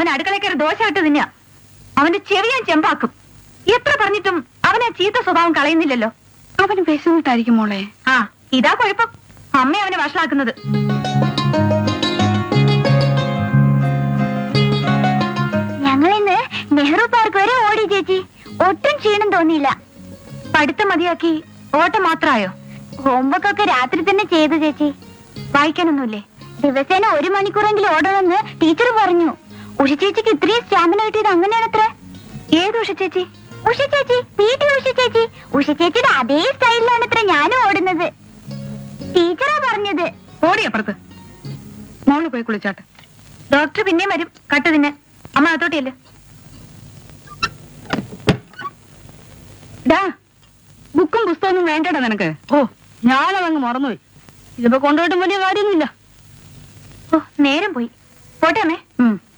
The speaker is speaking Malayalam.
അടുക്കളയിൽ കയറി ദോശ ഇട്ട് തിന്നാ അവന്റെ ചെവി ഞാൻ ചെമ്പാക്കും എത്ര പറഞ്ഞിട്ടും അവനെ ചീത്ത സ്വഭാവം കളയുന്നില്ലല്ലോ അവന് വിശന്നിട്ടായിരിക്കും മോളെ ആ ഇതാ കുഴപ്പം അമ്മ അവനെ വഷളാക്കുന്നത് ഞങ്ങൾ ഇന്ന് നെഹ്റു പാർക്ക് വരെ ഓടി ചേച്ചി ഒട്ടും ക്ഷീണം തോന്നിയില്ല പഠിത്തം മതിയാക്കി ഓട്ടം മാത്രമായോ ഹോംവർക്ക് ഒക്കെ രാത്രി തന്നെ ചെയ്തു ചേച്ചി വായിക്കാനൊന്നുമില്ലേ ദിവസേന ഒരു മണിക്കൂറെങ്കിലും ഓടണമെന്ന് ടീച്ചർ പറഞ്ഞു ഉഷ ചേച്ചിക്ക് ഇത്രയും സ്റ്റാമിന കിട്ടിയത് അങ്ങനെയാണത്രേ ഏത് ഉഷ ചേച്ചി ഉഷ ചേച്ചി പി ടി ഉഷ ചേച്ചി ഉഷ ചേച്ചിയുടെ അതേ സ്റ്റൈലിലാണ് ഇത്ര ഞാനും ഓടുന്നത് ടീച്ചറാ പറഞ്ഞത് ഓടി അപ്പുറത്ത് മോള് പോയി കുളിച്ചാട്ടെ ഡോക്ടർ പിന്നെയും വരും കട്ട് തിന്നെ അമ്മ അതോട്ടിയല്ലേ ഡാ ബുക്കും പുസ്തകമൊന്നും വേണ്ടടാ നിനക്ക് ഓ ഞാനതങ്ങ് മറന്നുപോയി ഇതിപ്പോ കൊണ്ടുപോയിട്ടും വലിയ കാര്യമൊന്നുമില്ല ഓ നേരം പോയി പോട്ടെ അമ്മേ ഉം